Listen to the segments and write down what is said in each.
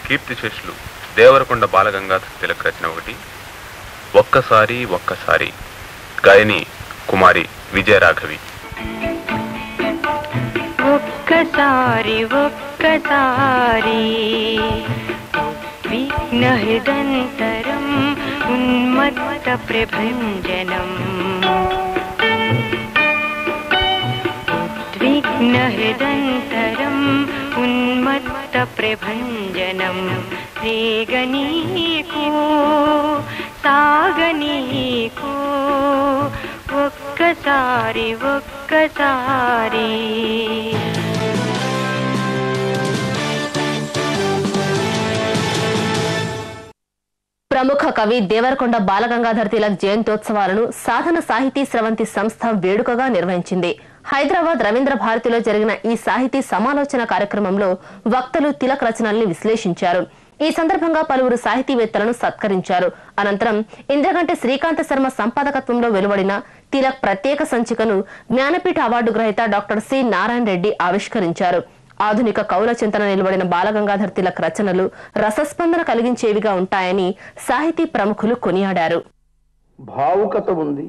కీర్తిశేషులు దేవరకొండ బాలగంగాధర తిలక్ రచన ఒకటి ఒక్కసారి ఒక్కసారి గాయని కుమారి విజయరాఘవి ఒక్కసారి ఒక్కసారి విఘ్నహృదంతరం ఉన్మత్త ప్రభంజనం ఉద్విగ్నహృదంతరం ఉన్మత్త ప్రభంజనం రేగనీకు సాగనీకు ఒక్కసారి ఒక్కసారి ప్రముఖ కవి దేవరకొండ బాలగంగాధర్ తిలక్ జయంతోత్సవాలను సాధన సాహితీ స్రవంతి సంస్థ వేడుకగా నిర్వహించింది హైదరాబాద్ రవీంద్ర భారతిలో జరిగిన ఈ సాహితీ సమాలోచన కార్యక్రమంలో వక్తలు తిలక్ రచనల్ని విశ్లేషించారు ఈ సందర్భంగా పలువురు సాహితీవేత్తలను సత్కరించారు అనంతరం ఇంద్రగంటి శ్రీకాంత శర్మ సంపాదకత్వంలో వెలువడిన తిలక్ ప్రత్యేక సంచికను జ్ఞానపీఠ అవార్డు గ్రహీత డాక్టర్ సి నారాయణ రెడ్డి ఆవిష్కరించారు ఆధునిక కౌల చింతన నిలబడిన బాలగంగాధర్ తిలక్ రచనలు రసస్పందన కలిగించేవిగా ఉంటాయని సాహితీ ప్రముఖులు కొనియాడారు భావుకత ఉంది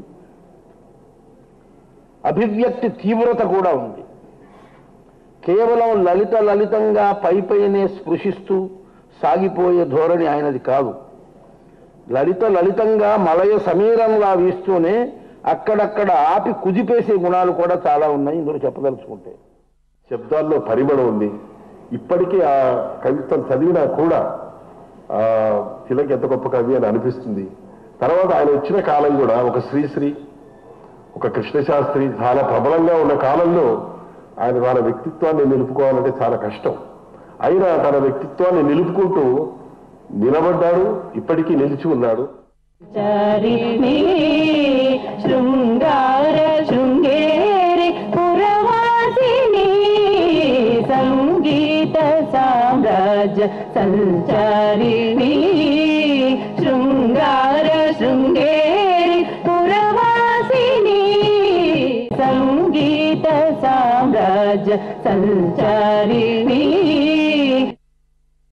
అభివ్యక్తి తీవ్రత కూడా ఉంది కేవలం లలిత లలితంగా పై పైనే స్పృశిస్తూ సాగిపోయే ధోరణి ఆయనది కాదు లలిత లలితంగా మలయ సమీరంలా వీస్తూనే అక్కడక్కడ ఆపి కుదిపేసే గుణాలు కూడా చాలా ఉన్నాయి ఇందులో చెప్పదలుచుకుంటే శబ్దాల్లో పరిమళం ఉంది ఇప్పటికీ ఆ కవిత్వం చదివినా కూడా ఆ తిలక్ ఎంత గొప్ప కవి అని అనిపిస్తుంది తర్వాత ఆయన వచ్చిన కాలం కూడా ఒక శ్రీశ్రీ ఒక కృష్ణశాస్త్రి చాలా ప్రబలంగా ఉన్న కాలంలో ఆయన తన వ్యక్తిత్వాన్ని నిలుపుకోవాలంటే చాలా కష్టం అయినా తన వ్యక్తిత్వాన్ని నిలుపుకుంటూ నిలబడ్డాడు ఇప్పటికీ నిలిచి ఉన్నాడు చారిణి శృంగార శృంగేరి పురవాసిని సంగీత సామ్రాజ్య సంచారిణి శృంగార శృంగేరి పురవాసిని సంగీత సామ్రాజ్య సంచారిణి